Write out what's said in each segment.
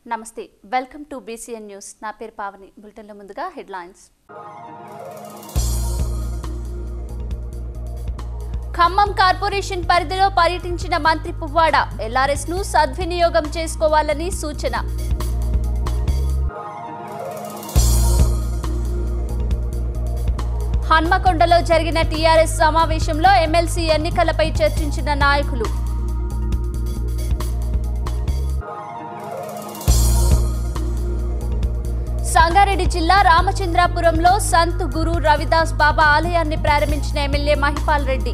నమస్తే welcome to BCN news నా పేరు పావని బులెటిన్లో ముందుగా హెడ్లైన్స్ ఖమ్మం కార్పొరేషన్ పరిధిలో పర్యటించిన మంత్రి పువ్వాడ ఎల్ఆర్ఎస్ ను సద్వినియోగం చేసుకోవాలని సూచన హన్మకొండలో జరిగిన టీఆర్ఎస్ సమావేశంలో ఎమ్మెల్సీ ఎన్నికలపై చర్చించిన నాయకులు సంగారెడ్డి జిల్లా రామచంద్రాపురంలో సంత్ గురు రవిదాస్ బాబా ఆలయాన్ని ప్రారంభించిన ఎమ్మెల్యే మహిపాల్ రెడ్డి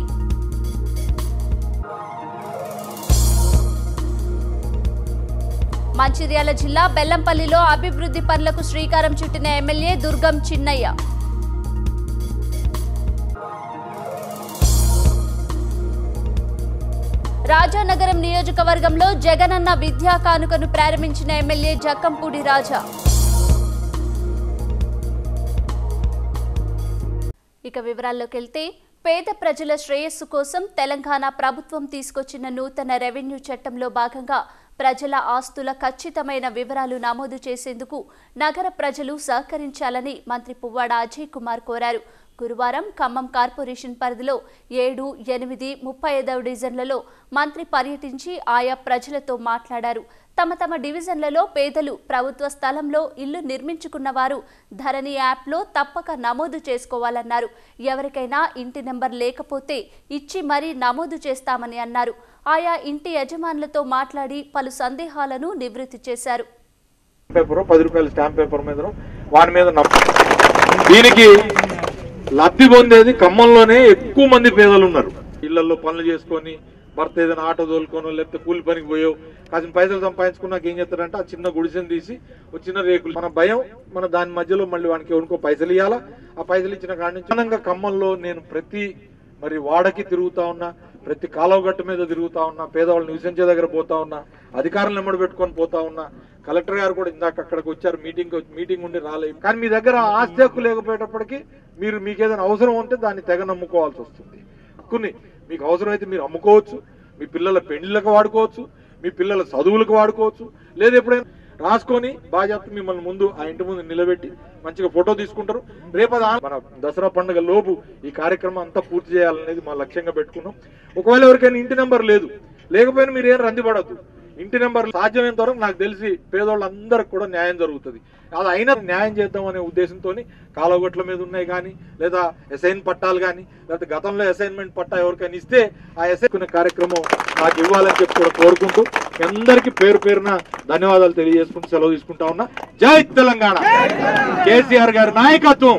మంచిర్యాల జిల్లా బెల్లంపల్లిలో అభివృద్ధి పనులకు శ్రీకారం చుట్టిన ఎమ్మెల్యే దుర్గం చిన్నయ్య రాజానగరం నియోజకవర్గంలో జగనన్న విద్యా కానుకను ప్రారంభించిన ఎమ్మెల్యే జక్కంపూడి రాజా ఇక వివరాల్లోకి వెళ్తే పేద ప్రజల శ్రేయస్సు కోసం తెలంగాణ ప్రభుత్వం తీసుకొచ్చిన నూతన రెవెన్యూ చట్టంలో భాగంగా ప్రజల ఆస్తుల ఖచ్చితమైన వివరాలు నమోదు చేసేందుకు నగర ప్రజలు సహకరించాలని మంత్రి పువ్వాడ అజయ్ కుమార్ కోరారు గురువారం ఖమ్మం కార్పొరేషన్ పరిధిలో ఏడు ఎనిమిది ముప్పై ఐదవ డివిజన్లలో మంత్రి పర్యటించి ఆయా ప్రజలతో మాట్లాడారు తమ తమ డివిజన్లలో పేదలు ప్రభుత్వ స్థలంలో ఇల్లు నిర్మించుకున్న వారు ధరణి యాప్లో తప్పక నమోదు చేసుకోవాలన్నారు ఎవరికైనా ఇంటి నెంబర్ లేకపోతే ఇచ్చి మరీ నమోదు చేస్తామని అన్నారు ఆయా ఇంటి యజమానులతో మాట్లాడి పలు సందేహాలను నివృత్తి చేశారు పేపర్ పది రూపాయల స్టాంప్ పేపర్ మీద వాని మీద నమ్ము దీనికి లబ్ధి పొందేది ఖమ్మంలోనే ఎక్కువ మంది పేదలు ఉన్నారు ఇళ్లలో పనులు చేసుకొని భర్త ఏదైనా ఆటో తోలుకోనో లేకపోతే కూలి పనికి పోయో కాసిన పైసలు సంపాదించుకున్నాక ఏం చేస్తారంటే ఆ చిన్న గుడిసెని తీసి ఒక చిన్న రేకులు మన భయం మన దాని మధ్యలో మళ్ళీ వానికి ఎవరికో పైసలు ఇవ్వాలా ఆ పైసలు ఇచ్చిన కాడి నుంచి అదనంగా ఖమ్మంలో నేను ప్రతి మరి వాడకి తిరుగుతా ఉన్నా ప్రతి కాలువ గట్టు మీద తిరుగుతా ఉన్నా పేదవాళ్ళు నివసించే దగ్గర పోతా ఉన్నా అధికారులను ఎమ్మడి పెట్టుకొని పోతా ఉన్నా కలెక్టర్ గారు కూడా ఇందాక అక్కడికి వచ్చారు మీటింగ్ మీటింగ్ ఉండి రాలేదు కానీ మీ దగ్గర ఆస్తి హక్కు లేకపోయేటప్పటికి మీరు మీకు ఏదైనా అవసరం ఉంటే దాన్ని తెగ నమ్ముకోవాల్సి వస్తుంది హక్కుని మీకు అవసరమైతే మీరు అమ్ముకోవచ్చు మీ పిల్లల పెళ్లిళ్ళకు వాడుకోవచ్చు మీ పిల్లల చదువులకు వాడుకోవచ్చు లేదా ఎప్పుడైనా రాసుకొని బాధ్యత మిమ్మల్ని ముందు ఆ ఇంటి ముందు నిలబెట్టి మంచిగా ఫోటో తీసుకుంటారు రేపు అది ఆ- మన దసరా పండుగ లోపు ఈ కార్యక్రమం అంతా పూర్తి చేయాలనేది మా లక్ష్యంగా పెట్టుకున్నాం ఒకవేళ ఎవరికైనా ఇంటి నెంబర్ లేదు లేకపోయినా మీరు ఏం రంది పడద్దు ఇంటి నెంబర్ సాధ్యమైనంత వరకు నాకు తెలిసి పేదోళ్ళందరికి కూడా న్యాయం జరుగుతుంది అది అయినా న్యాయం చేద్దాం అనే ఉద్దేశంతో కాలగొట్ల మీద ఉన్నాయి కానీ లేదా అసైన్ పట్టాలు కానీ లేకపోతే గతంలో అసైన్మెంట్ పట్టా ఎవరికైనా ఇస్తే ఆ అసైన్ కార్యక్రమం నాకు ఇవ్వాలని చెప్పి కూడా కోరుకుంటూ మీ అందరికీ పేరు పేరున ధన్యవాదాలు తెలియజేసుకుంటూ సెలవు తీసుకుంటా ఉన్నా జై తెలంగాణ కేసీఆర్ గారి నాయకత్వం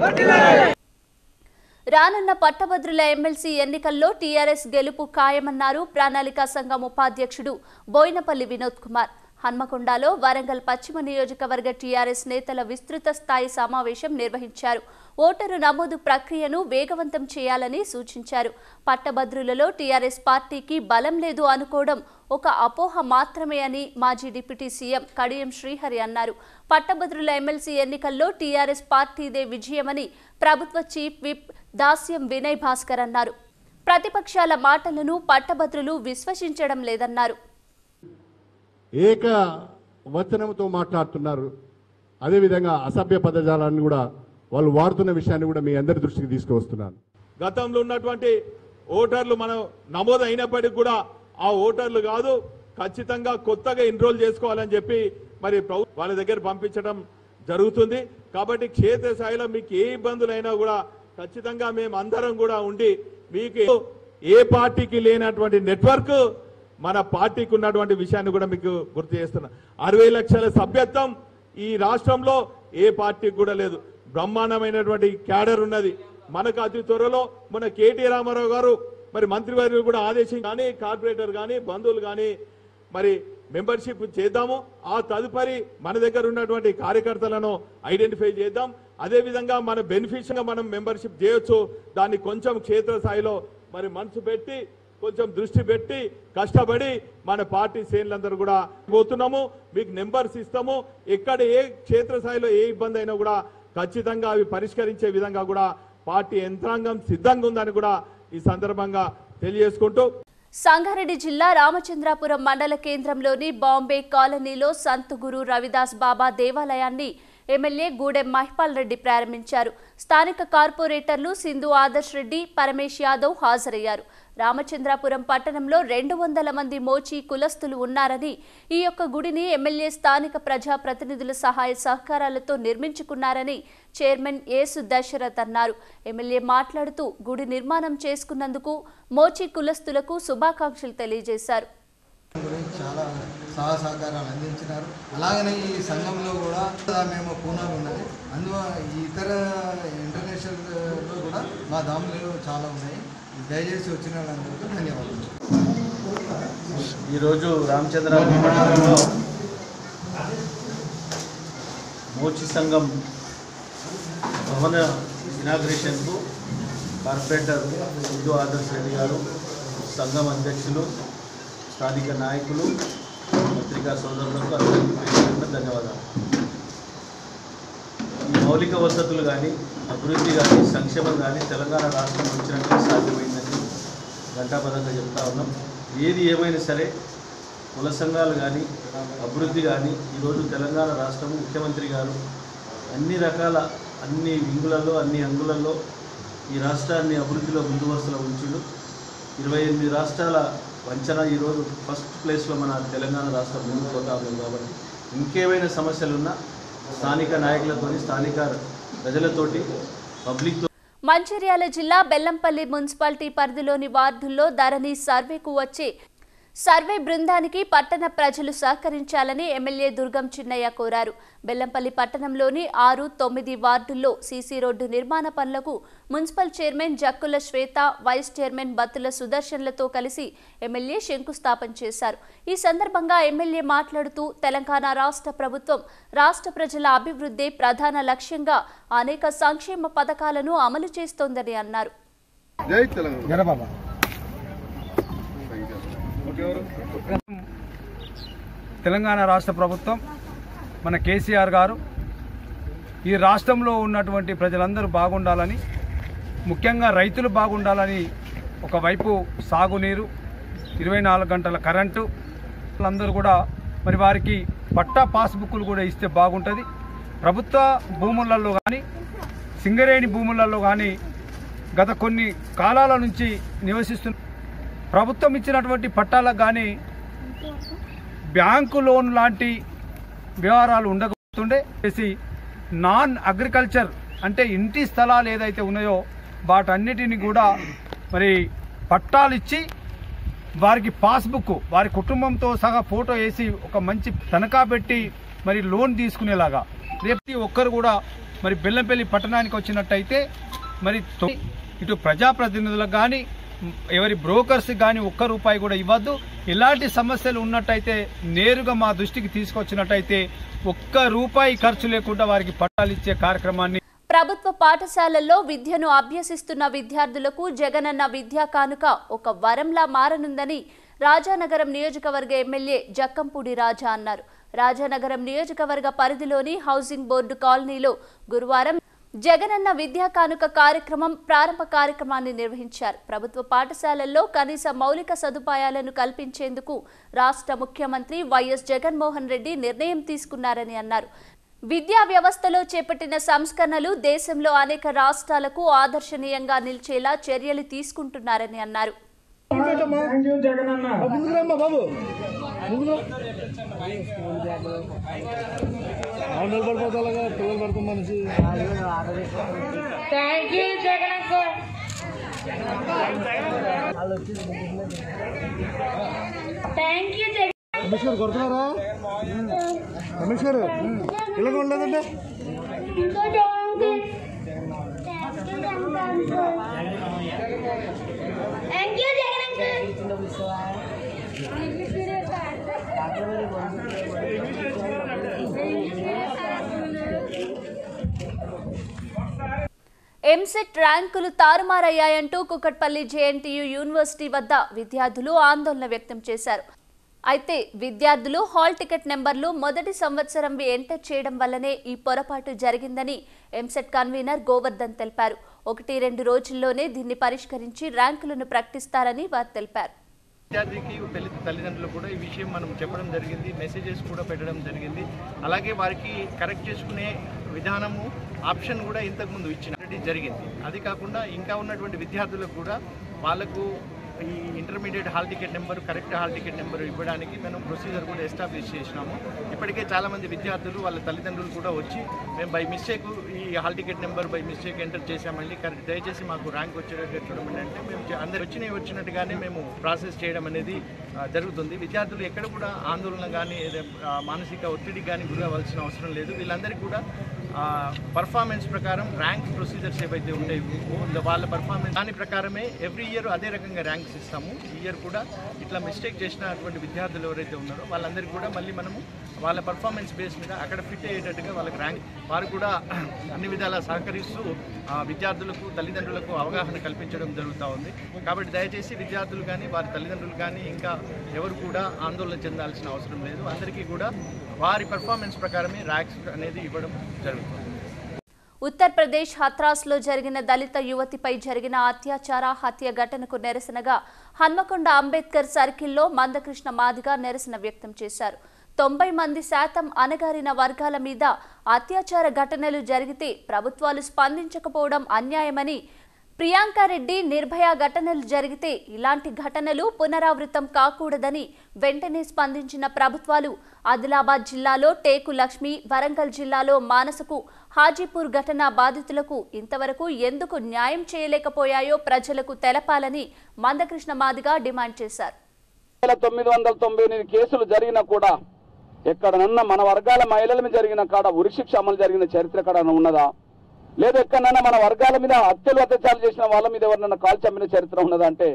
రానున్న పట్టభద్రుల ఎమ్మెల్సీ ఎన్నికల్లో టీఆర్ఎస్ గెలుపు ఖాయమన్నారు ప్రణాళికా సంఘం ఉపాధ్యక్షుడు బోయినపల్లి వినోద్ కుమార్ హన్మకొండలో వరంగల్ పశ్చిమ నియోజకవర్గ టీఆర్ఎస్ నేతల విస్తృత స్థాయి సమావేశం నిర్వహించారు ఓటరు నమోదు ప్రక్రియను వేగవంతం చేయాలని సూచించారు పట్టభద్రులలో టీఆర్ఎస్ పార్టీకి బలం లేదు అనుకోవడం ఒక అపోహ మాత్రమే అని మాజీ డిప్యూటీ సీఎం కడియం శ్రీహరి అన్నారు పట్టభద్రుల ఎమ్మెల్సీ ఎన్నికల్లో టీఆర్ఎస్ పార్టీదే విజయమని ప్రభుత్వ చీఫ్ విప్ దాస్యం వినయ్ భాస్కర్ అన్నారు ప్రతిపక్షాల మాటలను పట్టభద్రులు విశ్వసించడం లేదన్నారు ఏక వచనంతో మాట్లాడుతున్నారు అదేవిధంగా అసభ్య పదజాలాన్ని కూడా వాళ్ళు వాడుతున్న విషయాన్ని కూడా మీ అందరి దృష్టికి తీసుకువస్తున్నాను గతంలో ఉన్నటువంటి ఓటర్లు మనం నమోదు అయినప్పటికీ కూడా ఆ ఓటర్లు కాదు ఖచ్చితంగా కొత్తగా ఎన్రోల్ చేసుకోవాలని చెప్పి మరి ప్రభు వాళ్ళ దగ్గర పంపించడం జరుగుతుంది కాబట్టి క్షేత్రస్థాయిలో మీకు ఏ ఇబ్బందులైనా కూడా ఖచ్చితంగా మేము అందరం కూడా ఉండి మీకు ఏ పార్టీకి లేనటువంటి నెట్వర్క్ మన పార్టీకి ఉన్నటువంటి విషయాన్ని కూడా మీకు గుర్తు చేస్తున్నా అరవై లక్షల సభ్యత్వం ఈ రాష్ట్రంలో ఏ పార్టీకి కూడా లేదు బ్రహ్మాండమైనటువంటి క్యాడర్ ఉన్నది మనకు అతి త్వరలో మన కేటీ రామారావు గారు మరి మంత్రివర్యులు కూడా ఆదేశం కానీ కార్పొరేటర్ కానీ బంధువులు కానీ మరి మెంబర్షిప్ చేద్దాము ఆ తదుపరి మన దగ్గర ఉన్నటువంటి కార్యకర్తలను ఐడెంటిఫై చేద్దాం అదే విధంగా మన బెనిఫిషియల్ గా మనం మెంబర్షిప్ చేయొచ్చు దాన్ని కొంచెం క్షేత్రస్థాయిలో మరి మనసు పెట్టి కొంచెం దృష్టి పెట్టి కష్టపడి మన పార్టీ శ్రేణులందరూ కూడా పోతున్నాము మీకు నెంబర్స్ ఇస్తాము ఎక్కడ ఏ క్షేత్రస్థాయిలో ఏ ఇబ్బంది అయినా కూడా ఖచ్చితంగా అవి పరిష్కరించే విధంగా కూడా పార్టీ యంత్రాంగం సిద్ధంగా ఉందని కూడా ఈ సందర్భంగా తెలియజేసుకుంటూ సంగారెడ్డి జిల్లా రామచంద్రాపురం మండల కేంద్రంలోని బాంబే కాలనీలో సంత్ గురు రవిదాస్ బాబా దేవాలయాన్ని ఎమ్మెల్యే గూడెం మహిపాల్ రెడ్డి ప్రారంభించారు స్థానిక కార్పొరేటర్లు సింధు ఆదర్శ్ రెడ్డి పరమేశ్ యాదవ్ హాజరయ్యారు రామచంద్రాపురం పట్టణంలో రెండు వందల మంది మోచి కులస్తులు ఉన్నారని ఈ యొక్క గుడిని ఎమ్మెల్యే స్థానిక ప్రజా ప్రతినిధుల సహాయ సహకారాలతో నిర్మించుకున్నారని చైర్మన్ యేసు దశరథ్ అన్నారు ఎమ్మెల్యే మాట్లాడుతూ గుడి నిర్మాణం చేసుకున్నందుకు మోచి కులస్తులకు శుభాకాంక్షలు తెలియజేశారు గురించి చాలా సహాయ సహకారాలు అందించినారు అలాగనే ఈ సంఘంలో కూడా మేము పూనాలు ఉన్నది అందువల్ల ఈ ఇతర ఇంటర్నేషనల్లో కూడా మా దాములు చాలా ఉన్నాయి దయచేసి వచ్చిన వాళ్ళందరికీ ధన్యవాదాలు ఈరోజు రామచంద్రాపురం పట్టణంలో మోచి సంఘం భవన ఇనాగ్రేషన్కు కార్పొరేటర్ సింధు ఆదర్శ్ రెడ్డి గారు సంఘం అధ్యక్షులు స్థానిక నాయకులు పత్రికా సోదరులకు అందరికీ పేరు ధన్యవాదాలు ఈ మౌలిక వసతులు కానీ అభివృద్ధి కానీ సంక్షేమం కానీ తెలంగాణ రాష్ట్రం వచ్చినట్టు సాధ్యమైందని ఘంటాపదంగా చెప్తా ఉన్నాం ఏది ఏమైనా సరే కుల సంఘాలు కానీ అభివృద్ధి కానీ ఈరోజు తెలంగాణ రాష్ట్రం ముఖ్యమంత్రి గారు అన్ని రకాల అన్ని వింగులలో అన్ని అంగులలో ఈ రాష్ట్రాన్ని అభివృద్ధిలో ముందు వరుసలో ఉంచుడు ఇరవై ఎనిమిది రాష్ట్రాల వంచన ఈరోజు ఫస్ట్ ప్లేస్లో మన తెలంగాణ రాష్ట్రం ముందుకు పోతా ఉంది కాబట్టి ఇంకేమైనా సమస్యలున్నా స్థానిక నాయకులతోని స్థానిక ప్రజలతోటి పబ్లిక్తో మంచిర్యాల జిల్లా బెల్లంపల్లి మున్సిపాలిటీ పరిధిలోని వార్డుల్లో ధరణి సర్వేకు వచ్చే సర్వే బృందానికి పట్టణ ప్రజలు సహకరించాలని ఎమ్మెల్యే దుర్గం చిన్నయ్య కోరారు బెల్లంపల్లి పట్టణంలోని ఆరు తొమ్మిది వార్డుల్లో సీసీ రోడ్డు నిర్మాణ పనులకు municipal chairman Jakkula Shweta vice chairman Battula సుదర్శన్లతో కలిసి ఎమ్మెల్యే శంకుస్థాపన చేశారు ఈ సందర్భంగా ఎమ్మెల్యే మాట్లాడుతూ తెలంగాణ రాష్ట్ర ప్రభుత్వం రాష్ట్ర ప్రజల అభివృద్ధి ప్రధాన లక్ష్యంగా అనేక సంక్షేమ పథకాలను అమలు చేస్తోందని అన్నారు తెలంగాణ రాష్ట్ర ప్రభుత్వం మన కేసీఆర్ గారు ఈ రాష్ట్రంలో ఉన్నటువంటి ప్రజలందరూ బాగుండాలని ముఖ్యంగా రైతులు బాగుండాలని ఒకవైపు సాగునీరు ఇరవై నాలుగు గంటల కరెంటు వాళ్ళందరూ కూడా మరి వారికి పట్టా పాస్బుక్లు కూడా ఇస్తే బాగుంటుంది ప్రభుత్వ భూములలో కానీ సింగరేణి భూములలో కానీ గత కొన్ని కాలాల నుంచి నివసిస్తున్న ప్రభుత్వం ఇచ్చినటువంటి పట్టాలకు కానీ బ్యాంకు లోన్ లాంటి వ్యవహారాలు ఉండకపోతుండే చేసి నాన్ అగ్రికల్చర్ అంటే ఇంటి స్థలాలు ఏదైతే ఉన్నాయో వాటన్నిటిని కూడా మరి పట్టాలు ఇచ్చి వారికి పాస్బుక్ వారి కుటుంబంతో సహా ఫోటో వేసి ఒక మంచి తనఖా పెట్టి మరి లోన్ తీసుకునేలాగా రేపు ఒక్కరు కూడా మరి బెల్లంపల్లి పట్టణానికి వచ్చినట్టయితే మరి తొ- ఇటు ప్రజాప్రతినిధులకు కానీ ఎవరి బ్రోకర్స్ కానీ ఒక్క రూపాయి కూడా ఇవ్వద్దు ఇలాంటి సమస్యలు ఉన్నట్టయితే నేరుగా మా దృష్టికి తీసుకొచ్చినట్టయితే ఒక్క రూపాయి ఖర్చు లేకుండా వారికి పట్టాలు ఇచ్చే కార్యక్రమాన్ని ప్రభుత్వ పాఠశాలల్లో విద్యను అభ్యసిస్తున్న విద్యార్థులకు జగనన్న విద్యా కానుక ఒక వరంలా మారనుందని రాజానగరం నియోజకవర్గ ఎమ్మెల్యే జక్కంపూడి రాజా అన్నారు రాజానగరం నియోజకవర్గ పరిధిలోని హౌసింగ్ బోర్డు కాలనీలో గురువారం జగనన్న విద్యా కానుక కార్యక్రమం ప్రారంభ కార్యక్రమాన్ని నిర్వహించారు ప్రభుత్వ పాఠశాలల్లో కనీస మౌలిక సదుపాయాలను కల్పించేందుకు రాష్ట్ర ముఖ్యమంత్రి వైఎస్ జగన్మోహన్ రెడ్డి నిర్ణయం తీసుకున్నారని అన్నారు విద్యా వ్యవస్థలో చేపట్టిన సంస్కరణలు దేశంలో అనేక రాష్ట్రాలకు ఆదర్శనీయంగా నిలిచేలా చర్యలు తీసుకుంటున్నారని అన్నారు thank you Jagan uncle thank you Jagan Rameshwar కొడుతున్నారా రమేశ్వర్ ఇలా ఉండలేదంటే ఇంకో Jagan uncle thank you Jagan uncle EAMCET ర్యాంకులు తారుమారయ్యాయంటూ కుకట్పల్లి జేఎన్టీయు యూనివర్సిటీ వద్ద విద్యార్థులు ఆందోళన వ్యక్తం చేశారు అయితే విద్యార్థులు హాల్ టికెట్ నెంబర్లు మొదటి సంవత్సరంవి ఎంటర్ చేయడం వల్లనే ఈ పొరపాటు జరిగిందని ఎంసెట్ కన్వీనర్ గోవర్ధన్ తెలిపారు ఒకటి రెండు రోజుల్లోనే దీన్ని పరిష్కరించి ర్యాంకులను ప్రకటిస్తారని వారు తెలిపారు విద్యార్థికి తల్లి తల్లిదండ్రులు కూడా ఈ విషయం మనం చెప్పడం జరిగింది మెసేజెస్ కూడా పెట్టడం జరిగింది అలాగే వారికి కరెక్ట్ చేసుకునే విధానము ఆప్షన్ కూడా ఇంతకుముందు ఇచ్చిన జరిగింది అది కాకుండా ఇంకా ఉన్నటువంటి విద్యార్థులకు కూడా వాళ్ళకు ఈ intermediate hall ticket number correct hall ticket number ఇవ్వడానికి మనం ప్రొసీజర్ కూడా ఎస్టాబ్లిష్ చేసినాము ఇప్పటికే చాలామంది విద్యార్థులు వాళ్ళ తల్లిదండ్రులు కూడా వచ్చి మేము బై మిస్టేక్ ఈ hall ticket number by mistake enter చేశామండి కరెక్ట్ దయచేసి మాకు ర్యాంక్ వచ్చేటట్టు చూడమని అంటే మేము చే- అందరు వచ్చినవి వచ్చినట్టుగానే మేము ప్రాసెస్ చేయడం అనేది ఆ, జరుగుతుంది విద్యార్థులు ఎక్కడ కూడా ఆందోళన కానీ ఏదో, ఆ, మానసిక ఒత్తిడికి కానీ గురవలసిన అవసరం లేదు వీళ్ళందరికీ కూడా పర్ఫార్మెన్స్ ప్రకారం ర్యాంక్ ప్రొసీజర్స్ ఏవైతే ఉంటాయో వాళ్ళ పర్ఫార్మెన్స్ దాని ప్రకారమే ఎవ్రీ ఇయర్ అదే రకంగా ర్యాంక్స్ ఇస్తాము ఈ ఇయర్ కూడా ఇట్లా మిస్టేక్ చేసినటువంటి విద్యార్థులు ఎవరైతే ఉన్నారో వాళ్ళందరికీ కూడా మళ్ళీ మనము వాళ్ళ పర్ఫార్మెన్స్ బేస్ మీద అక్కడ ఫిట్ అయ్యేటట్టుగా వాళ్ళకి ర్యాంక్ వారు కూడా అన్ని విధాలా సహకరిస్తూ ఆ, విద్యార్థులకు తల్లిదండ్రులకు అవగాహన కల్పించడం జరుగుతూ ఉంది కాబట్టి దయచేసి విద్యార్థులు కానీ వారి తల్లిదండ్రులు కానీ ఇంకా ఎవరు కూడా ఆందోళన చెందాల్సిన అవసరం లేదు అందరికీ కూడా వారి పర్ఫార్మెన్స్ ప్రకారమే ర్యాంక్స్ అనేది ఇవ్వడం జరుగుతుంది ఉత్తరప్రదేశ్ హత్రాస్లో జరిగిన దళిత యువతిపై జరిగిన అత్యాచార హత్య ఘటనకు నిరసనగా హన్మకొండ అంబేద్కర్ సర్కిల్లో మందకృష్ణ మాదిగా నిరసన వ్యక్తం చేశారు తొంభై మంది శాతం అణగారిన వర్గాల మీద అత్యాచార ఘటనలు జరిగితే ప్రభుత్వాలు స్పందించకపోవడం అన్యాయమని ప్రియాంకారెడ్డి నిర్భయ ఘటనలు జరిగితే ఇలాంటి ఘటనలు పునరావృతం కాకూడదని వెంటనే స్పందించిన ప్రభుత్వాలు ఆదిలాబాద్ జిల్లాలో టేకు లక్ష్మి వరంగల్ జిల్లాలో మానసకు హాజీపూర్ ఘటన బాధితులకు ఇంతవరకు ఎందుకు న్యాయం చేయలేకపోయాయో ప్రజలకు తెలపాలని మందకృష్ణ మాదిగా డిమాండ్ చేశారు వేల తొమ్మిది వందల తొంభై ఎనిమిది కేసులు జరిగినా కూడా ఎక్కడనన్నా మన వర్గాల మహిళల మీద జరిగిన కాడ ఉరిశిక్ష అమలు జరిగిన చరిత్ర ఎక్కడ ఉన్నదా లేదా ఎక్కడన్నా మన వర్గాల మీద హత్యలు అత్యాచారాలు చేసిన వాళ్ళ మీద ఎవరినన్నా కాల్ చంపిన చరిత్ర ఉన్నదా అంటే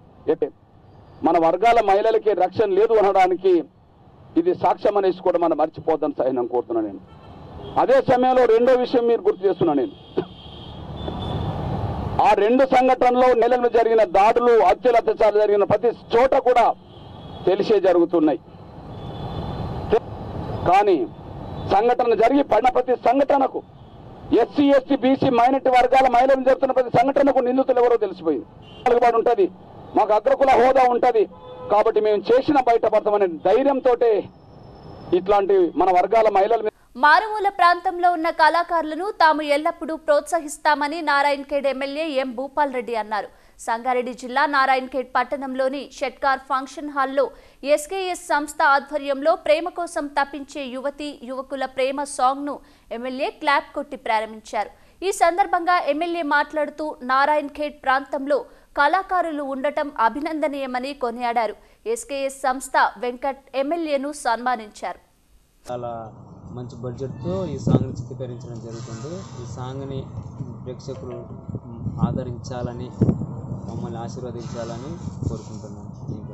ఏ- మన వర్గాల మహిళలకి రక్షణ లేదు అనడానికి ఇది సాక్ష్యం అనేసి కూడా మనం మర్చిపోద్దని సహాయం కోరుతున్నాను నేను అదే సమయంలో రెండో విషయం మీరు గుర్తు చేస్తున్నాను నేను ఆ రెండు సంఘటనలో నెలల మీద జరిగిన దాడులు హత్యలు అత్యాచారాలు జరిగిన ప్రతి చోట కూడా తెలిసే జరుగుతున్నాయి కానీ సంఘటన జరిగి పడిన ప్రతి సంఘటనకు ఎస్సీ ఎస్టీ బీసీ మైనార్టీ వర్గాల మహిళలు జరుగుతున్న ప్రతి సంఘటనకు నిందితులు ఎవరో తెలిసిపోయింది కలుగుబాటు ఉంటుంది మాకు అగ్రకుల హోదా ఉంటుంది కాబట్టి మేము చేసిన బయటపడతామనే ధైర్యంతో ఇట్లాంటి మన వర్గాల మహిళల మీద మారుమూల ప్రాంతంలో ఉన్న కళాకారులను తాము ఎల్లప్పుడూ ప్రోత్సహిస్తామని నారాయణ్ ఖేడ్ ఎమ్మెల్యే ఎం భూపాల్ రెడ్డి అన్నారు సంగారెడ్డి జిల్లా నారాయణ్ ఖేడ్ పట్టణంలోని షెట్కార్ ఫంక్షన్ హాల్లో ఎస్కేఎస్ సంస్థ ఆధ్వర్యంలో ప్రేమ కోసం తప్పించే యువతి యువకుల ప్రేమ సాంగ్ను ఎమ్మెల్యే క్లాప్ కొట్టి ప్రారంభించారు ఈ సందర్భంగా ఎమ్మెల్యే మాట్లాడుతూ నారాయణ్ ఖేడ్ ప్రాంతంలో కళాకారులు ఉండటం అభినందనీయమని కొనియాడారు ఎస్కేఎస్ సంస్థ వెంకట్ ఎమ్మెల్యేను సన్మానించారు చాలా మంచి బడ్జెట్తో ఈ సాంగ్ని చిత్రీకరించడం జరుగుతుంది ఈ సాంగ్ని ప్రేక్షకులు మ్, ఆదరించాలని మమ్మల్ని ఆశీర్వదించాలని కోరుకుంటున్నాను ఇంకా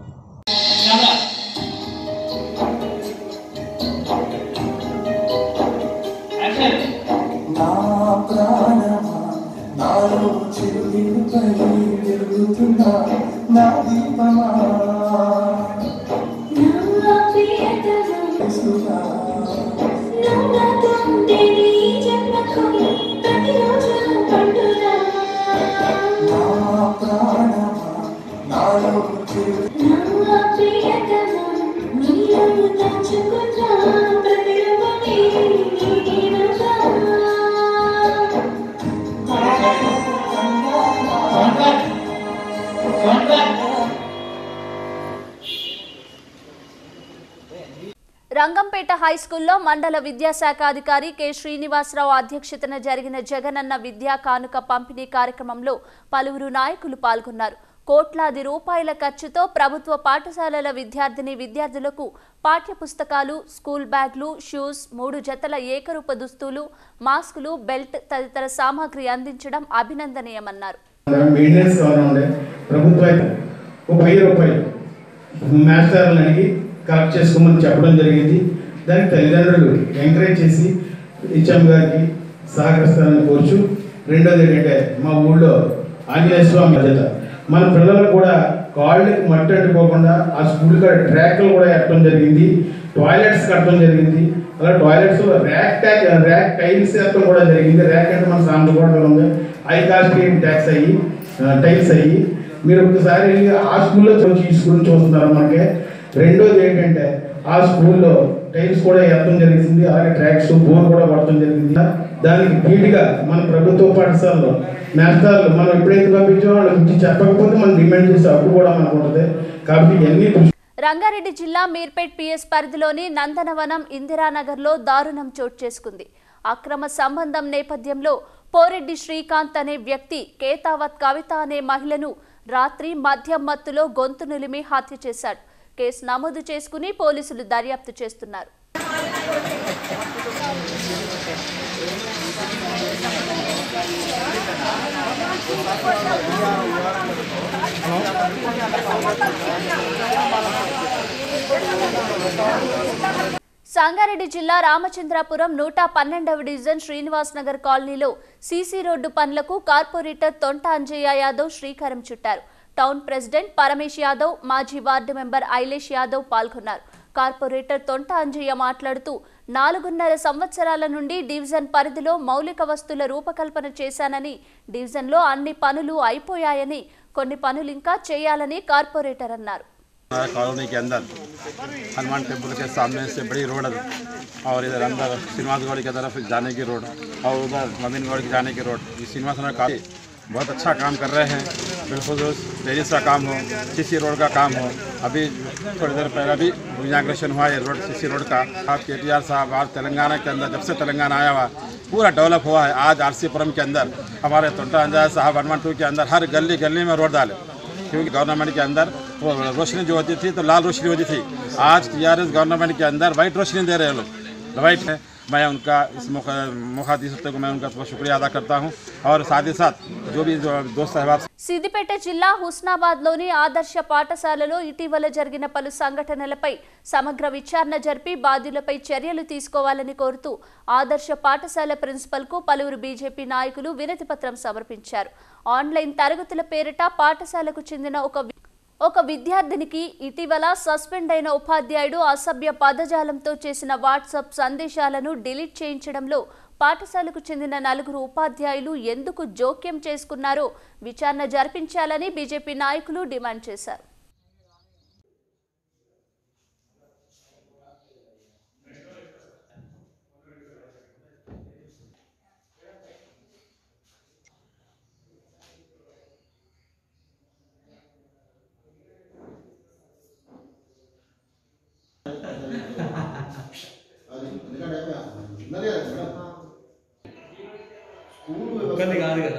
నా ప్రాణమా నాలో చిరుదిపై వెలుగుతున్నా నా దీపమా తెలుసునా? నా ప్రాణమా నాలో చిరు రంగంపేట హై స్కూల్లో మండల విద్యాశాఖ అధికారి కె శ్రీనివాసరావు అధ్యక్షతన జరిగిన జగనన్న విద్యా కానుక పంపిణీ కార్యక్రమంలో పలువురు నాయకులు పాల్గొన్నారు కోట్లాది రూపాయల ఖర్చుతో ప్రభుత్వ పాఠశాలల విద్యార్థిని విద్యార్థులకు పాఠ్య పుస్తకాలు స్కూల్ బ్యాగ్లు షూస్ మూడు జతల ఏకరూప దుస్తులు మాస్కులు బెల్ట్ తదితర సామాగ్రి అందించడం అభినందనీయమన్నారు మెయింటెనెన్స్ కావాలి ఉండే ప్రభుత్వం అయితే ఒక వెయ్యి రూపాయలు మాస్టర్లను అడిగి కలెక్ట్ చేసుకోమని చెప్పడం జరిగింది దానికి తల్లిదండ్రులు ఎంకరేజ్ చేసి హెచ్ఎం గారికి సహకరిస్తారని కోరుచు రెండోది ఏంటంటే మా ఊళ్ళో ఆంజనేయ స్వామి బాధ్యత మన పిల్లలకు కూడా కాళ్ళకి మట్టి అంటుకోకుండా ఆ స్కూల్ కాడ ట్రాక్లు కూడా ఎట్టడం జరిగింది టాయిలెట్స్ కట్టడం జరిగింది అలా toilets rack tack rack tiles ఎత్తడం కూడా జరిగింది ర్యాక్ అంటే మన సాంబార్ కూడా ఉంది హై కాస్ట్ ట్యాక్స్ అయ్యి టైల్స్ అయ్యి మీరు ఒకసారి వెళ్ళి ఆ స్కూల్లో చూసి ఈ స్కూల్ చూస్తున్నారు మనకి రెండోది ఏంటంటే ఆ స్కూల్లో టైల్స్ కూడా వేయడం జరిగింది అలాగే ట్రాక్స్ బోర్ కూడా పడటం జరిగింది దానికి ధీటుగా మన ప్రభుత్వ పాఠశాలలో మేస్తాలు మనం ఎప్పుడైతే పంపించామో వాళ్ళకి ఇచ్చి చెప్పకపోతే మనం డిమాండ్ చేసే హక్కు కూడా మనకు ఉంటుంది కాబట్టి ఇవన్నీ దృష్టి రంగారెడ్డి జిల్లా మీర్పేట్ పిఎస్ పరిధిలోని నందనవనం ఇందిరానగర్లో దారుణం చోటు చేసుకుంది అక్రమ సంబంధం నేపథ్యంలో పోరెడ్డి శ్రీకాంత్ అనే వ్యక్తి కేతావత్ కవిత అనే మహిళను రాత్రి మద్యం మత్తులో గొంతు నులిమి హత్య చేశాడు కేసు నమోదు చేసుకుని పోలీసులు దర్యాప్తు చేస్తున్నారు సంగారెడ్డి జిల్లా రామచంద్రాపురం నూట పన్నెండవ డివిజన్ శ్రీనివాస్ నగర్ కాలనీలో సీసీ రోడ్డు పనులకు కార్పొరేటర్ తొంట అంజయ్య యాదవ్ శ్రీకారం చుట్టారు టౌన్ ప్రెసిడెంట్ పరమేశ్ యాదవ్ మాజీ వార్డు మెంబర్ ఐలేష్ యాదవ్ పాల్గొన్నారు కార్పొరేటర్ తొంట అంజయ్య మాట్లాడుతూ నాలుగున్నర సంవత్సరాల నుండి డివిజన్ పరిధిలో మౌలిక వస్తుల రూపకల్పన చేశానని డివిజన్లో అన్ని పనులు అయిపోయాయని కొన్ని పనులు ఇంకా చేయాలని కార్పొరేటర్ అన్నారు हमारा कॉलोनी के अंदर हनुमान टेम्पल के सामने से बड़ी रोड है और इधर अंदर श्रीनिवासगढ़ की तरफ जाने की रोड और उधर नवीनगढ़ की जाने की रोड ये श्रीनिवास नगर काफ़ी बहुत अच्छा काम कर रहे हैं बिल्कुल टेरिस का काम हो सीसी रोड का काम हो अभी थोड़ी देर पहले अभी इनाग्रेशन हुआ है रोड सीसी रोड का आप के टी आर साहब आज तेलंगाना के अंदर जब से तेलंगाना आया हुआ पूरा डेवलप हुआ है आज आर सी पुरम के अंदर हमारे तोटा अंजाय साहब हनुमान टू के अंदर हर गली गली में रोड डाले क्योंकि गवर्नमेंट के अंदर वो रोशनी जो होती थी तो लाल रोशनी होती थी आज टीआरएस गवर्नमेंट के अंदर वाइट रोशनी दे रहे हैं लोग वाइट है मैं उनका इस मौका मौका दी सकते को मैं उनका बहुत शुक्रिया अदा करता हूँ और साथ ही साथ जो भी जो दोस्त साहब సిద్దిపేట జిల్లా హుస్నాబాద్లోని ఆదర్శ పాఠశాలలో ఇటీవల జరిగిన పలు సంఘటనలపై సమగ్ర విచారణ జరిపి బాధ్యులపై చర్యలు తీసుకోవాలని కోరుతూ ఆదర్శ పాఠశాల ప్రిన్సిపల్కు పలువురు బీజేపీ నాయకులు వినతి పత్రం సమర్పించారు ఆన్లైన్ తరగతుల పేరిట పాఠశాలకు చెందిన ఒక వి- ఒక విద్యార్థినికి ఇటీవల సస్పెండ్ అయిన ఉపాధ్యాయుడు అసభ్య పదజాలంతో చేసిన వాట్సాప్ సందేశాలను డిలీట్ చేయించడంలో పాఠశాలకు చెందిన నలుగురు ఉపాధ్యాయులు ఎందుకు జోక్యం చేసుకున్నారో విచారణ జరిపించాలని బీజేపీ నాయకులు డిమాండ్ చేశారు ఒక్కరిని కాదు కదా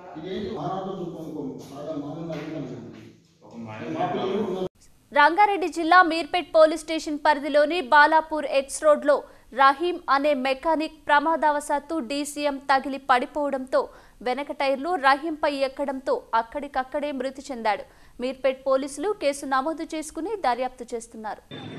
రంగారెడ్డి జిల్లా మీర్పేట్ పోలీస్ స్టేషన్ పరిధిలోని బాలాపూర్ ఎక్స్ రోడ్లో రహీం అనే మెకానిక్ ప్రమాదవశాత్తు డీసీఎం తగిలి పడిపోవడంతో వెనక టైర్లు రహీంపై ఎక్కడంతో అక్కడికక్కడే మృతి చెందాడు మీర్పేట్ పోలీసులు కేసు నమోదు చేసుకుని దర్యాప్తు చేస్తున్నారు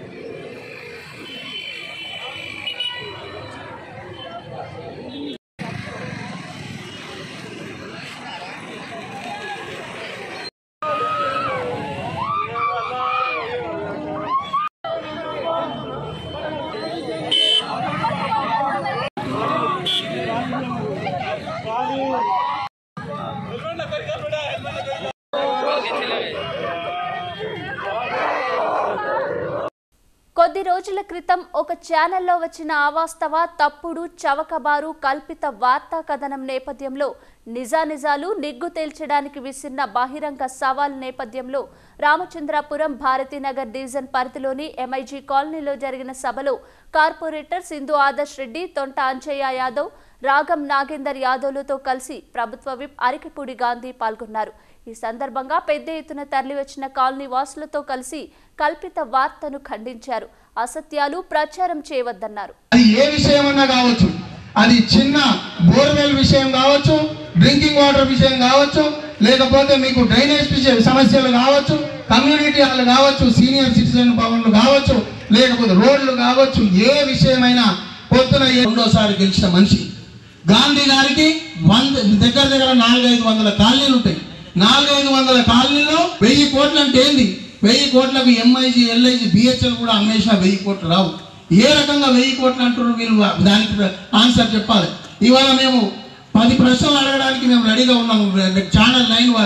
కొద్ది రోజుల క్రితం ఒక ఛానల్లో వచ్చిన అవాస్తవ తప్పుడు చవకబారు కల్పిత వార్తా కథనం నేపథ్యంలో నిజానిజాలు నిగ్గు తేల్చడానికి విసిరిన బహిరంగ సవాల్ నేపథ్యంలో రామచంద్రాపురం భారతీనగర్ డివిజన్ పరిధిలోని ఎంఐజీ కాలనీలో జరిగిన సభలో కార్పొరేటర్ సింధు ఆదర్శ్ రెడ్డి తొంట అంజయ్య యాదవ్ రాగం నాగేందర్ యాదవ్లతో కలిసి ప్రభుత్వ విప్ అరికిపూడి గాంధీ పాల్గొన్నారు ఈ సందర్భంగా పెద్ద ఎత్తున తరలివచ్చిన కాలనీ వాసులతో కలిసి కల్పిత వార్తను ఖండించారు అసత్యాలు ప్రచారం చేయవద్దన్నారు అది ఏ విషయమన్నా కావచ్చు అది చిన్న బోర్వెల్ విషయం కావచ్చు డ్రింకింగ్ వాటర్ విషయం కావచ్చు లేకపోతే మీకు డ్రైనేజ్ విషయం సమస్యలు కావచ్చు కమ్యూనిటీ హాల్ కావచ్చు సీనియర్ సిటిజన్ భవన్లు కావచ్చు లేకపోతే రోడ్లు కావచ్చు ఏ విషయమైనా పొద్దున ఏ- రెండోసారి గెలిచిన మనిషి గాంధీ గారికి వంద దగ్గర దగ్గర నాలుగైదు వందల కాలనీలు ఉంటాయి నాలుగైదు వందల కాలనీలో వెయ్యి కోట్లు అంటే ఏంది వెయ్యి కోట్లకు ఎంఐజీ ఎల్ఐజీ బిహెచ్ఎల్ కూడా అమ్మేసిన వెయ్యి కోట్లు రావు ఏ రకంగా వెయ్యి కోట్లు అంటున్నారు వీళ్ళు దానికి ఆన్సర్ చెప్పాలి ఇవాళ మేము పది ప్రశ్నలు అడగడానికి మేము రెడీగా ఉన్నాము ఛానల్ నైన్ వారిని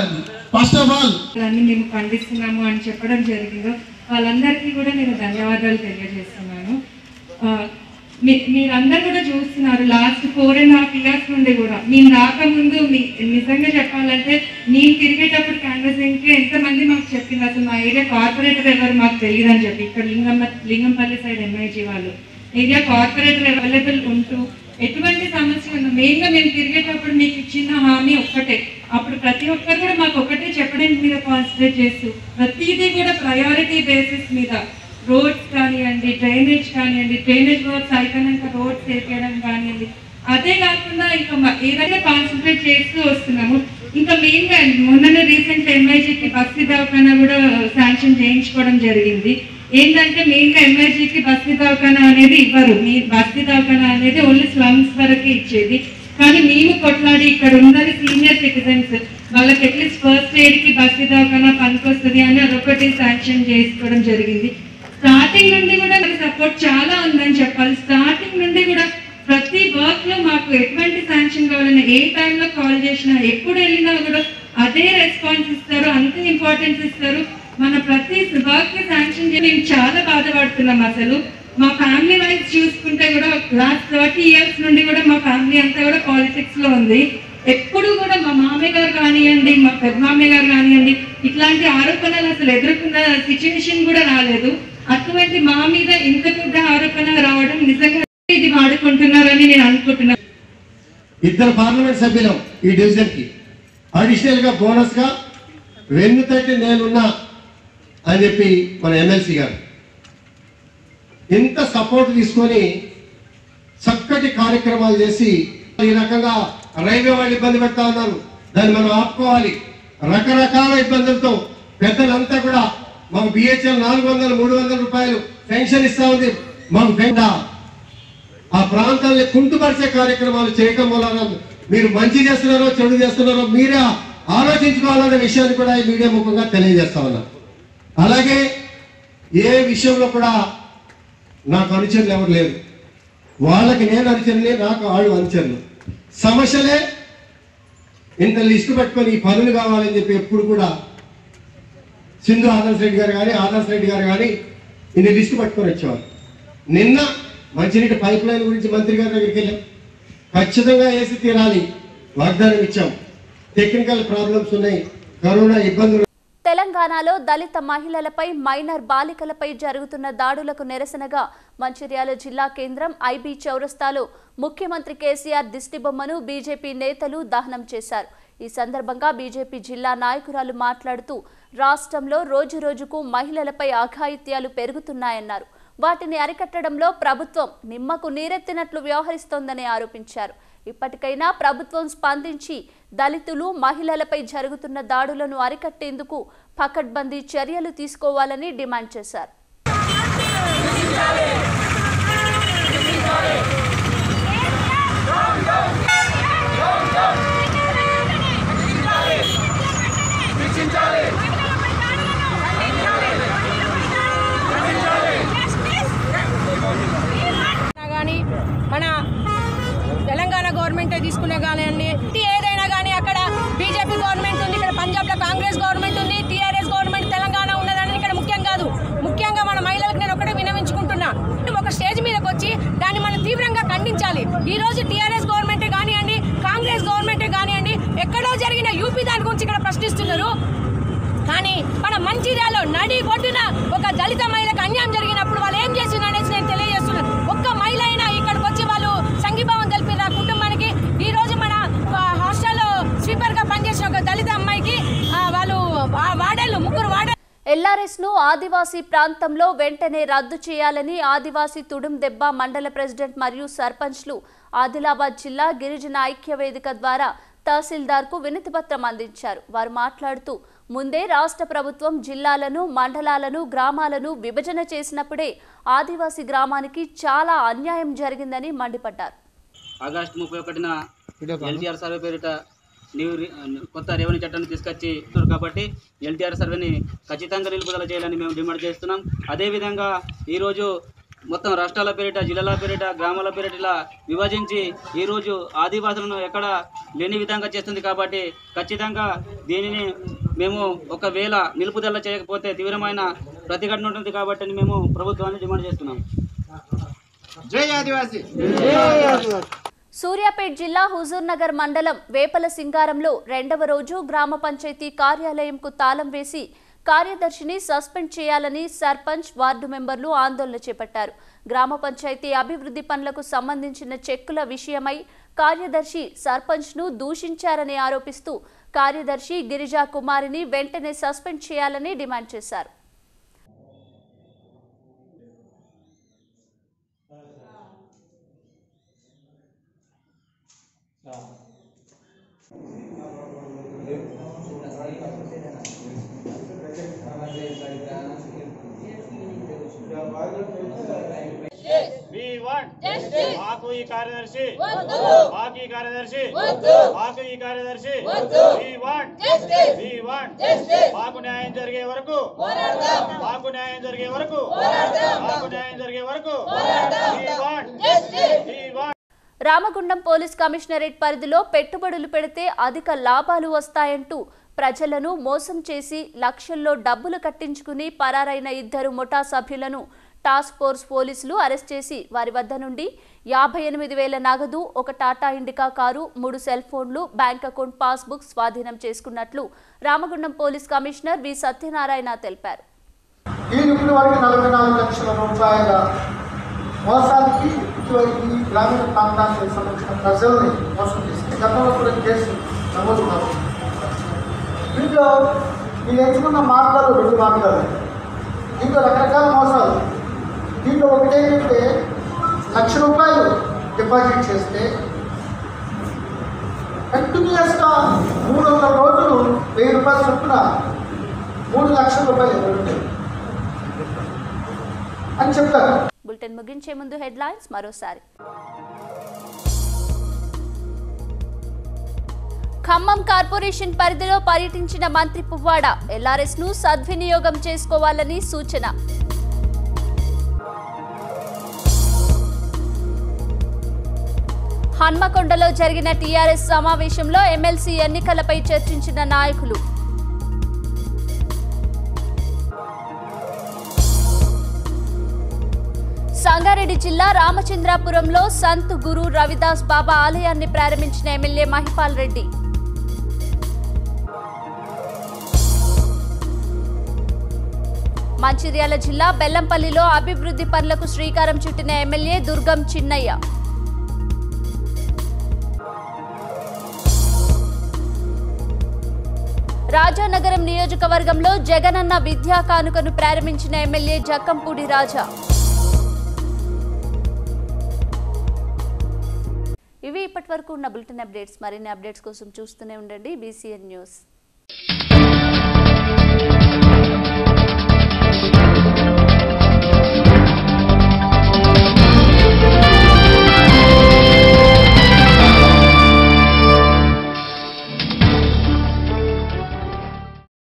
ఫస్ట్ ఆఫ్ ఆల్ దాన్ని మేము ఖండిస్తున్నాము అని చెప్పడం జరిగిందో వాళ్ళందరికీ కూడా నేను ధన్యవాదాలు తెలియజేస్తున్నాను ఆ, మీ మీరందరూ కూడా చూస్తున్నారు last four and half years నుండి కూడా మేము రాకముందు మీ నిజంగా చెప్పాలంటే నేను తిరిగేటప్పుడు క్యాన్వసింగ్కి ఎంతమంది మాకు చెప్పింది అసలు మా ఏరియా కార్పొరేటర్ ఎవరు మాకు తెలియదు అని చెప్పి ఇక్కడ లింగమ్మ లింగంపల్లి సైడ్ ఎంఐజీ వాళ్ళు ఏరియా కార్పొరేటర్ అవైలబుల్ ఉంటూ ఎటువంటి సమస్య ఉన్నా మెయిన్గా మేము తిరిగేటప్పుడు మీకు ఇచ్చిన హామీ ఒక్కటే అప్పుడు ప్రతి ఒక్కరు కూడా మాకు ఒకటే చెప్పడం మీద కాన్సన్ట్రేట్ చేస్తూ ప్రతిదీ కూడా ప్రయారిటీ బేసిస్ మీద రోడ్స్ కానివ్వండి డ్రైనేజ్ కానివ్వండి డ్రైనేజ్ వర్క్స్ అయిపోయినాక రోడ్స్ వేసేయడం కానివ్వండి అదే కాకుండా ఇంకా మ- ఏదైనా కాన్సన్ట్రేట్ చేస్తూ వస్తున్నాము ఇంకా మెయిన్గా మొన్ననే రీసెంట్ ఎంఐజీకి బస్సు దవాఖానా కూడా శాంక్షన్ చేయించుకోవడం జరిగింది ఏంటంటే మెయిన్గా ఎంఐజీకి బస్సు దవాఖానా అనేది ఇవ్వరు మీ బస్సు దవాఖానా అనేది ఓన్లీ స్లమ్స్ వరకే ఇచ్చేది కానీ మేము కొట్లాడి ఇక్కడ ఉన్నది సీనియర్ సిటిజన్స్ వాళ్ళకి అట్లీస్ట్ ఫస్ట్ ఎయిడ్ కి బస్సు దవాఖానా పనికొస్తుంది అని అదొకటి శాంక్షన్ చేసుకోవడం జరిగింది స్టార్టింగ్ నుండి కూడా సపోర్ట్ చాలా ఉందని చెప్పాలి స్టార్టింగ్ నుండి కూడా ప్రతి వర్క్ లో మాకు ఎటువంటి శాంక్షన్ కావాలన్నా ఏ టైంలో కాల్ చేసినా ఎప్పుడు వెళ్ళినా కూడా అదే రెస్పాన్స్ ఇస్తారు అంతే ఇంపార్టెన్స్ ఇస్తారు మన ప్రతి వర్క్ కి శాంక్షన్ చేసి మేము చాలా బాధపడుతున్నాం అసలు మా ఫ్యామిలీ వైజ్ చూసుకుంటే కూడా లాస్ట్ థర్టీ ఇయర్స్ నుండి కూడా మా ఫ్యామిలీ అంతా కూడా పాలిటిక్స్ లో ఉంది ఎప్పుడు కూడా మా మామయ్య గారు కానివ్వండి మా పెద్ద మామయ్య గారు కానివ్వండి ఇట్లాంటి ఆరోపణలు అసలు ఎదుర్కొన్న సిచ్యువేషన్ కూడా రాలేదు అటువంటి మా మీద ఇంత పెద్ద ఆరోపణ రావడం నిజంగా ఇది వాడుకుంటున్నారని నేను అనుకుంటున్నాను ఇద్దరు పార్లమెంట్ సభ్యులం ఈ డివిజన్ కి అడిషనల్ గా బోనస్ గా వెన్ను తట్టి నేనున్నా అని చెప్పి మన ఎమ్మెల్సీ గారు ఎంత సపోర్ట్ తీసుకొని చక్కటి కార్యక్రమాలు చేసి ఈ రకంగా రైల్వే వాళ్ళు ఇబ్బంది పెడతా ఉన్నారు దాన్ని మనం ఆపుకోవాలి రకరకాల ఇబ్బందులతో పెద్దలంతా కూడా మాకు బిహెచ్ఎల్ నాలుగు వందలు మూడు వందల రూపాయలు పెన్షన్ ఇస్తా ఉంది మాకు పెంట ఆ ప్రాంతాన్ని కుంటుపరిచే కార్యక్రమాలు చేయటం వలన మీరు మంచి చేస్తున్నారో చెడు చేస్తున్నారో మీరే ఆలోచించుకోవాలనే విషయాన్ని కూడా ఈ మీడియా ముఖంగా తెలియజేస్తా ఉన్నా అలాగే ఏ విషయంలో కూడా నాకు అనుచరులు ఎవరు లేరు వాళ్ళకి నేను అనుచరులే నాకు వాళ్ళు అనుచరులు సమస్యలే ఇంత లిస్టు పెట్టుకొని ఈ పనులు కావాలని చెప్పి ఎప్పుడు కూడా సింధు ఆదర్శ్ రెడ్డి గారు కానీ ఆదర్శ్ రెడ్డి గారు కానీ ఇన్ని లిస్టు పట్టుకొని వచ్చేవారు నిన్న మంచినీటి పైప్ లైన్ గురించి మంత్రి గారి దగ్గరికి వెళ్ళాం ఖచ్చితంగా వేసి తీరాలి వాగ్దానం ఇచ్చాం టెక్నికల్ ప్రాబ్లమ్స్ ఉన్నాయి కరోనా ఇబ్బందులు తెలంగాణలో దళిత మహిళలపై మైనర్ బాలికలపై జరుగుతున్న దాడులకు నిరసనగా మంచిర్యాల జిల్లా కేంద్రం ఐబీ చౌరస్తాలో ముఖ్యమంత్రి కేసీఆర్ దిష్టిబొమ్మను బీజేపీ నేతలు దహనం చేశారు ఈ సందర్భంగా బీజేపీ జిల్లా నాయకురాలు మాట్లాడుతూ రాష్ట్రంలో రోజురోజుకు మహిళలపై అఘాయిత్యాలు పెరుగుతున్నాయన్నారు వాటిని అరికట్టడంలో ప్రభుత్వం నిమ్మకు నీరెత్తినట్లు వ్యవహరిస్తోందని ఆరోపించారు ఇప్పటికైనా ప్రభుత్వం స్పందించి దళితులు మహిళలపై జరుగుతున్న దాడులను అరికట్టేందుకు పకడ్బందీ చర్యలు తీసుకోవాలని డిమాండ్ చేశారు కానీ మన తెలంగాణ గవర్నమెంటే తీసుకునే కానివ్వండి ఏదైనా కానీ అక్కడ బీజేపీ గవర్నమెంట్ ఉంది ఇక్కడ పంజాబ్లో కాంగ్రెస్ గవర్నమెంట్ ఉంది టీఆర్ఎస్ గవర్నమెంట్ తెలంగాణ ఉన్నదని ఇక్కడ ముఖ్యం కాదు ముఖ్యంగా మన మహిళలకు నేను ఒకటే వినవించుకుంటున్నా ఒక స్టేజ్ మీదకి వచ్చి దాన్ని మనం తీవ్రంగా ఖండించాలి ఈ రోజు టీఆర్ఎస్ గవర్నమెంటే కానివ్వండి కాంగ్రెస్ గవర్నమెంటే కానివ్వండి ఎక్కడో జరిగిన యూపీ దాని గురించి ఇక్కడ ప్రశ్నిస్తున్నారు కానీ మన మంచిర్యాలో నడి ఒడ్డున ఒక దళిత మహిళకు అన్యాయం జరిగినప్పుడు వాళ్ళు ఏం చేస్తున్నారు అనేసి నేను తెలియజేస్తున్నాను ఒక్క మహిళ అయినా ఇక్కడికి వచ్చి వాళ్ళు సంఘీభావం తెలిపిన కుటుంబానికి ఈ రోజు మన ఆ, హాస్టల్లో స్వీపర్ గా పనిచేసిన ఒక దళిత అమ్మాయికి ఆ, వాళ్ళు వా- వాడేళ్ళు ముగ్గురు వాడే ఎల్ఆర్ఎస్ ను ఆదివాసీ ప్రాంతంలో వెంటనే రద్దు చేయాలని ఆదివాసీ తుడుం దెబ్బ మండల ప్రెసిడెంట్ మరియు సర్పంచ్లు ఆదిలాబాద్ జిల్లా గిరిజన ఐక్య వేదిక ద్వారా తహసీల్దార్కు వినతిపత్రం అందించారు వారు మాట్లాడుతూ ముందే రాష్ట్ర ప్రభుత్వం జిల్లాలను మండలాలను గ్రామాలను విభజన చేసినప్పుడే ఆదివాసీ గ్రామానికి చాలా అన్యాయం జరిగిందని మండిపడ్డారు ఆగస్టు ముప్పై ఒకటిన ఎల్టీఆర్ సర్వే పేరిట న్యూ రి- కొత్త రెవెన్యూ చట్టాన్ని తీసుకొచ్చి ఇస్తున్నారు కాబట్టి ఎల్టీఆర్ సర్వేని ఖచ్చితంగా నిలుపుదల చేయాలని మేము డిమాండ్ చేస్తున్నాం అదేవిధంగా ఈరోజు మొత్తం రాష్ట్రాల పేరిట జిల్లాల పేరిట గ్రామాల పేరిట ఇలా విభజించి ఈరోజు ఆదివాసులను ఎక్కడ లేని విధంగా చేస్తుంది కాబట్టి ఖచ్చితంగా దీనిని మేము ఒకవేళ నిలుపుదల చేయకపోతే తీవ్రమైన ప్రతిఘటన ఉంటుంది కాబట్టి మేము ప్రభుత్వాన్ని డిమాండ్ చేస్తున్నాం జై ఆదివాసీ సూర్యాపేట్ జిల్లా హుజూర్ నగర్ మండలం వేపల సింగారంలో రెండవ రోజు గ్రామ పంచాయతీ కార్యాలయంకు తాళం వేసి కార్యదర్శిని సస్పెండ్ చేయాలని సర్పంచ్ వార్డు మెంబర్లు ఆందోళన చేపట్టారు గ్రామ పంచాయతీ అభివృద్ధి పనులకు సంబంధించిన చెక్కుల విషయమై కార్యదర్శి సర్పంచ్ను దూషించారని ఆరోపిస్తూ కార్యదర్శి గిరిజా కుమారిని వెంటనే సస్పెండ్ చేయాలని డిమాండ్ చేశారు We want మాకు ఈ కార్యదర్శి మాకు ఈ కార్యదర్శి మాకు ఈ కార్యదర్శి We want We want మాకు న్యాయం జరిగే వరకు మాకు న్యాయం జరిగే వరకు మాకు న్యాయం జరిగే వరకు We want We want Ramagundam police commissionerate పరిధిలో పెట్టుబడులు పెడితే అధిక లాభాలు వస్తాయంటూ ప్రజలను మోసం చేసి లక్షల్లో డబ్బులు కట్టించుకుని పరారైన ఇద్దరు ముఠా సభ్యులను టాస్క్ ఫోర్స్ పోలీసులు అరెస్ట్ చేసి వారి వద్ద నుండి యాభై ఎనిమిది వేల నగదు ఒక టాటా ఇండికా కారు మూడు సెల్ ఫోన్లు బ్యాంక్ అకౌంట్ పాస్బుక్ స్వాధీనం చేసుకున్నట్లు Ramagundam police commissioner V Satyanarayana తెలిపారు ఈ ఇప్పటి వరకు నలభై నాలుగు లక్షల రూపాయల మోసానికి ఇటువంటి ఈ గ్రామీణ ప్రాంతానికి సంబంధించిన ప్రజల్ని మోసం చేసింది గతంలో కూడా కేసు నమోదు కాదు దీంట్లో మీరు ఎంచుకున్న మార్గాలు రెండు మార్గాలు దీంట్లో రకరకాల మోసాలు దీంట్లో ఒకటి ఏంటంటే లక్ష రూపాయలు డిపాజిట్ చేస్తే కంటిన్యూస్గా మూడు వందల రోజులు వెయ్యి రూపాయల చొప్పున మూడు లక్షల రూపాయలు ఇవ్వడం అని చెప్తారు బులెటిన్ ముగించే ముందు హెడ్లైన్స్ మరోసారి ఖమ్మం కార్పొరేషన్ పరిధిలో పర్యటించిన మంత్రి పువ్వాడ ఎల్ఆర్ఎస్ ను సద్వినియోగం చేసుకోవాలని సూచన హన్మకొండలో జరిగిన టీఆర్ఎస్ సమావేశంలో ఎమ్మెల్సీ ఎన్నికలపై చర్చించిన నాయకులు సంగారెడ్డి జిల్లా రామచంద్రాపురంలో సంత్ గురు రవిదాస్ బాబా ఆలయాన్ని ప్రారంభించిన ఎమ్మెల్యే మహిపాల్ రెడ్డి మంచిర్యాల జిల్లా బెల్లంపల్లిలో అభివృద్ధి పనులకు శ్రీకారం చుట్టిన ఎమ్మెల్యే దుర్గం చిన్నయ్య రాజానగరం నియోజకవర్గంలో జగనన్న విద్యా కానుకను ప్రారంభించిన ఎమ్మెల్యే జక్కంపూడి రాజా ఇవి ఇప్పటి వరకు ఉన్న బులెటిన్ అప్డేట్స్ మరిన్ని అప్డేట్స్ కోసం చూస్తూనే ఉండండి బీసీఎన్ న్యూస్